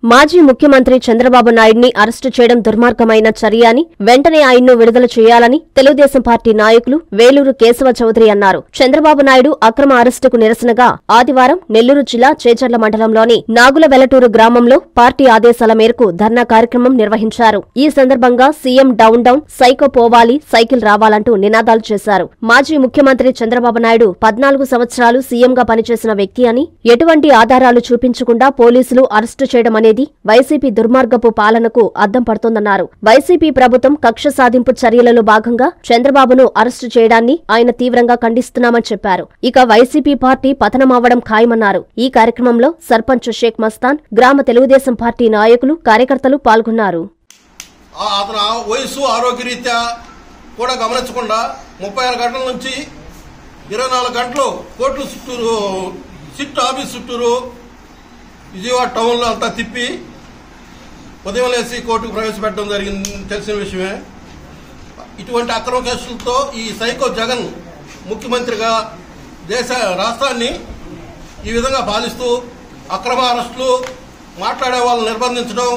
మాజీ ముఖ్యమంత్రి చంద్రబాబు నాయుడిని అరెస్టు చేయడం దుర్మార్గమైన చర్య అని వెంటనే ఆయన్ను విడుదల చేయాలని తెలుగుదేశం పార్టీ నాయకులు వేలూరు కేశవ చౌదరి అన్నారు చంద్రబాబు నాయుడు అక్రమ అరెస్టుకు నిరసనగా ఆదివారం నెల్లూరు జిల్లా చేచర్ల మండలంలోని నాగుల వెలటూరు గ్రామంలో పార్టీ ఆదేశాల మేరకు ధర్నా కార్యక్రమం నిర్వహించారు ఈ సందర్భంగా సీఎం డౌన్ డౌన్ సైకో పోవాలి సైకిల్ రావాలంటూ నినాదాలు చేశారు మాజీ ముఖ్యమంత్రి చంద్రబాబు నాయుడు పద్నాలుగు సంవత్సరాలు సీఎంగా పనిచేసిన వ్యక్తి అని ఎటువంటి ఆధారాలు చూపించకుండా పోలీసులు అరెస్టు చేయడం అనేది వైసీపీ దుర్మార్గపు పాలనకు అద్దం పడుతోందన్నారు వైసీపీ ప్రభుత్వం కక్ష సాధింపు చర్యలలో భాగంగా చంద్రబాబును అరెస్టు చేయడాన్ని ఆయన తీవ్రంగా ఖండిస్తున్నామని చెప్పారు ఇక వైసీపీ పార్టీ పతనమవ్వడం ఖాయమన్నారు ఈ కార్యక్రమంలో సర్పంచ్ షేక్ మస్తాన్ గ్రామ తెలుగుదేశం పార్టీ నాయకులు కార్యకర్తలు పాల్గొన్నారు ఆ- అతను ఆ వయసు ఆరోగ్యరీత్యా కూడా గమనించకుండా ముప్పై ఆరు గంటల నుంచి ఇరవై నాలుగు గంటలు కోర్టు చుట్టూరు సిట్ ఆఫీస్ చుట్టూరు విజయవాడ టౌన్లో అంతా తిప్పి ఉదయం లేసి కోర్టుకు ప్రవేశపెట్టడం జరిగింది తెలిసిన విషయమే ఇటువంటి అక్రమ కేసులతో ఈ సైకో జగన్ ముఖ్యమంత్రిగా దేశ రాష్ట్రాన్ని ఈ విధంగా పాలిస్తూ అక్రమ అరెస్టులు మాట్లాడే వాళ్ళని నిర్బంధించడం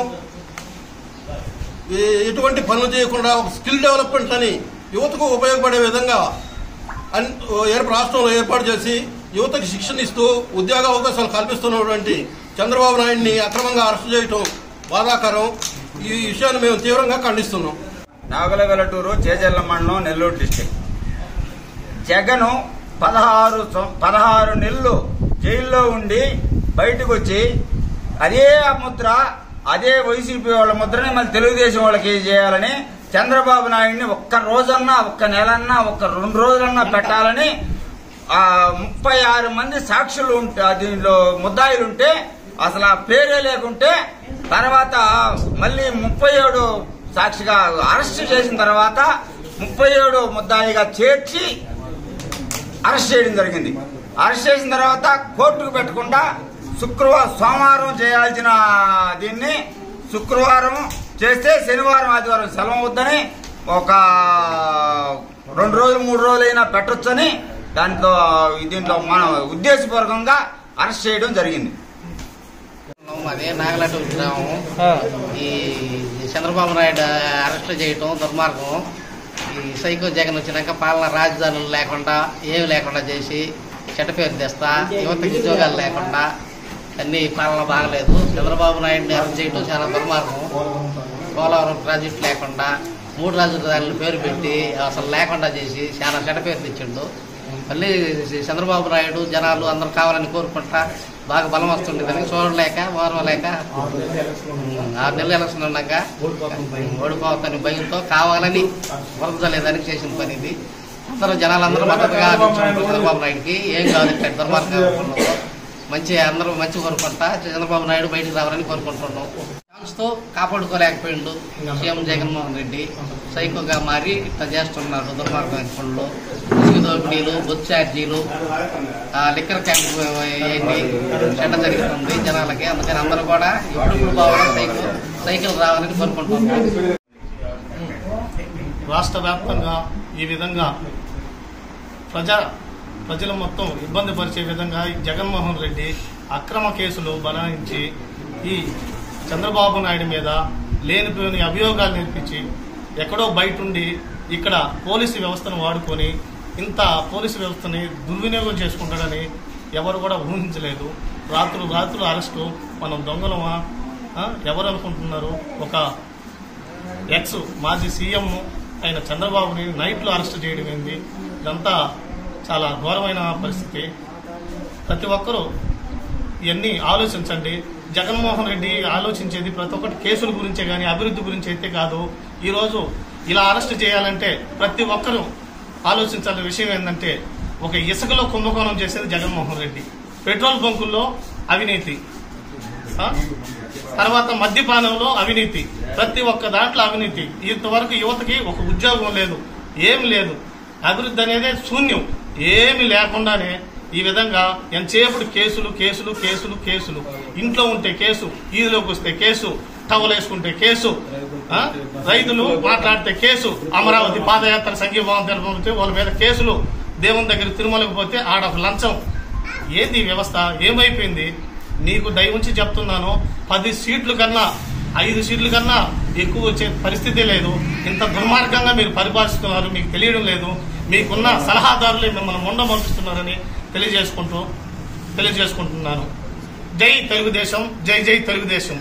ఏ- ఎటువంటి పనులు చేయకుండా ఒక స్కిల్ డెవలప్మెంట్ అని యువతకు ఉపయోగపడే విధంగా అన్ ఏర్ప రాష్ట్రంలో ఏర్పాటు చేసి యువతకు శిక్షణ ఇస్తూ ఉద్యోగ అవకాశాలు కల్పిస్తున్నటువంటి చంద్రబాబు నాయుడిని అక్రమంగా అరెస్టు చేయటం బాధాకరం ఈ విషయాన్ని మేము తీవ్రంగా ఖండిస్తున్నాం నాగల వెలటూరు చేజల్ల మండలం నెల్లూరు డిస్టిక్ జగను పదహారు సం- పదహారు నెలలు జైల్లో ఉండి బయటకు వచ్చి అదే ఆ ముద్ర అదే వైసీపీ వాళ్ళ ముద్రని మళ్ళీ తెలుగుదేశం వాళ్ళకి చేయాలని చంద్రబాబు నాయుడిని ఒక్క రోజన్నా ఒక్క నెలన్నా ఒక్క రెండు రోజులన్నా పెట్టాలని ఆ ముప్పై ఆరు మంది సాక్షులు ఉంటే ఆ దీనిలో ముద్దాయిలు ఉంటే అసలు ఆ పేరే లేకుంటే తర్వాత మళ్ళీ ముప్పై ఏడు సాక్షిగా అరెస్ట్ చేసిన తర్వాత ముప్పై ఏడు ముద్దాయిగా చేర్చి అరెస్ట్ చేయడం జరిగింది అరెస్ట్ చేసిన తర్వాత కోర్టుకు పెట్టకుండా శుక్రవారం సోమవారం చేయాల్సిన దీన్ని శుక్రవారం చేస్తే శనివారం ఆదివారం సెలవు వద్దని ఒక రెండు రోజులు మూడు రోజులైనా పెట్టొచ్చని దాంట్లో దీంట్లో మన ఉద్దేశపూర్వకంగా అరెస్ట్ చేయడం జరిగింది అదే నాగలాట గ్రామం ఈ చంద్రబాబు నాయుడు అరెస్ట్ చేయటం దుర్మార్గం ఈ సైకో జగన్ వచ్చినాక పాలన రాజధానులు లేకుండా ఏమి లేకుండా చేసి చెడ్డ పేరు తెస్తా యువతకి ఉద్యోగాలు లేకుండా అన్ని పాలన బాగలేదు చంద్రబాబు నాయుడిని అరెస్ట్ చేయటం చాలా దుర్మార్గం పోలవరం ప్రాజెక్టు లేకుండా మూడు రాజధానులు పేరు పెట్టి అసలు లేకుండా చేసి చాలా చెడ్డ పేరు తెచ్చిండు మళ్ళీ చంద్రబాబు నాయుడు జనాలు అందరూ కావాలని కోరుకుంటా బాగా బలం వస్తుండేదని చూడలేక ఓర్వలేక ఉమ్, ఆరు నెలలు ఎలక్షన్ ఉన్నాక ఓడిపోతాని భయంతో కావాలని వరదలేదని చేసిన పని ఇది అందరూ జనాలందరూ మద్దతుగా నిల్చున్నారు చంద్రబాబు నాయుడుకి ఏం కాదు ఇక్కడ దుర్మార్గం మంచి అందరూ మంచి కోరుకుంటా చంద్రబాబు నాయుడు బయటికి రావాలని కోరుకుంటున్నాం తో కాపాడుకోలేకపోయిండు సీఎం జగన్మోహన్ రెడ్డి సైకోగా మారి ఇట్లా చేస్తున్నారు దుర్మార్గమైన పనులు ఇసుక దోపిడీలు బొత్ ఛార్జీలు ఆ, లిక్కర్ క్యాంప్ ఇవన్నీ చెడ్డ జరుగుతుంది జనాలకి అందుకని అందరూ కూడా ఇప్పుడు బాగా సైకిల్ సైకిల్ రావాలని కోరుకుంటున్నాం రాష్ట్ర వ్యాప్తంగా ఈ విధంగా ప్రజా ప్రజలు మొత్తం ఇబ్బంది పరిచే విధంగా ఈ జగన్మోహన్ రెడ్డి అక్రమ కేసులు బనాయించి ఈ చంద్రబాబు నాయుడు మీద లేనిపోని అభియోగాలు నేర్పించి ఎక్కడో బయట ఉండి ఇక్కడ పోలీసు వ్యవస్థను వాడుకొని ఇంత పోలీసు వ్యవస్థని దుర్వినియోగం చేసుకుంటాడని ఎవరు కూడా ఊహించలేదు రాత్రులు రాత్రులు అరెస్టు మనం దొంగలమా ఆ? ఎవరు అనుకుంటున్నారు ఒక ఎక్స్ మాజీ సీఎం అయిన చంద్రబాబుని నైట్లో అరెస్ట్ చేయడం ఏంది ఇదంతా చాలా ఘోరమైన పరిస్థితి ప్రతి ఒక్కరూ ఇవన్నీ ఆలోచించండి జగన్మోహన్ రెడ్డి ఆలోచించేది ప్రతి ఒక్కటి కేసుల గురించే కానీ అభివృద్ధి గురించి అయితే కాదు ఈరోజు ఇలా అరెస్ట్ చేయాలంటే ప్రతి ఒక్కరూ ఆలోచించాల్సిన విషయం ఏంటంటే ఒక ఇసుకలో కుంభకోణం చేసేది జగన్మోహన్ రెడ్డి పెట్రోల్ బంకుల్లో అవినీతి ఆ? తర్వాత మద్యపానంలో అవినీతి ప్రతి ఒక్క దాంట్లో అవినీతి ఇంతవరకు యువతకి ఒక ఉద్యోగం లేదు ఏం లేదు అభివృద్ధి అనేది శూన్యం ఏమి లేకుండానే ఈ విధంగా ఎంతసేపుడు కేసులు కేసులు కేసులు కేసులు ఇంట్లో ఉంటే కేసు ఈదిలోకి వస్తే కేసు టవల్ వేసుకుంటే కేసు ఆ? రైతులు మాట్లాడితే కేసు అమరావతి పాదయాత్ర సంఘీభావం తెలపతే వాళ్ళ మీద కేసులు దేవుని దగ్గర తిరుమలకు పోతే ఆడ ఒక లంచం ఏంది ఈ వ్యవస్థ ఏమైపోయింది నీకు దయ ఉంచి చెప్తున్నాను పది సీట్లు కన్నా ఐదు సీట్ల కన్నా ఎక్కువ వచ్చే పరిస్థితి లేదు ఇంత దుర్మార్గంగా మీరు పరిపాలిస్తున్నారు మీకు తెలియడం లేదు మీకున్న సలహాదారులే మిమ్మల్ని ముండ పంపిస్తున్నారని తెలియజేసుకుంటూ తెలియజేసుకుంటున్నాను జై తెలుగుదేశం జై జై తెలుగుదేశం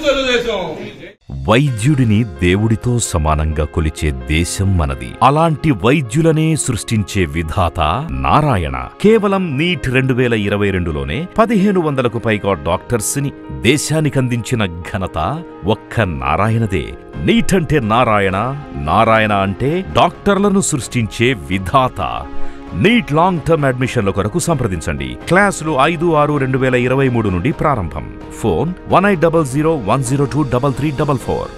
వైద్యుడిని దేవుడితో సమానంగా కొలిచే దేశం మనది అలాంటి వైద్యులనే సృష్టించే విధాత నారాయణ కేవలం నీట్ రెండు వేల ఇరవై రెండులోనే పదిహేను వందలకు పైగా డాక్టర్స్ ని దేశానికి అందించిన ఘనత ఒక్క నారాయణదే నీట్ అంటే నారాయణ నారాయణ అంటే డాక్టర్లను సృష్టించే విధాత నీట్ లాంగ్ టర్మ్ అడ్మిషన్ల కొరకు సంప్రదించండి క్లాసులు ఐదు ఆరు రెండు వేల ఇరవై మూడు నుండి ప్రారంభం phone one eight double zero one zero two double three double four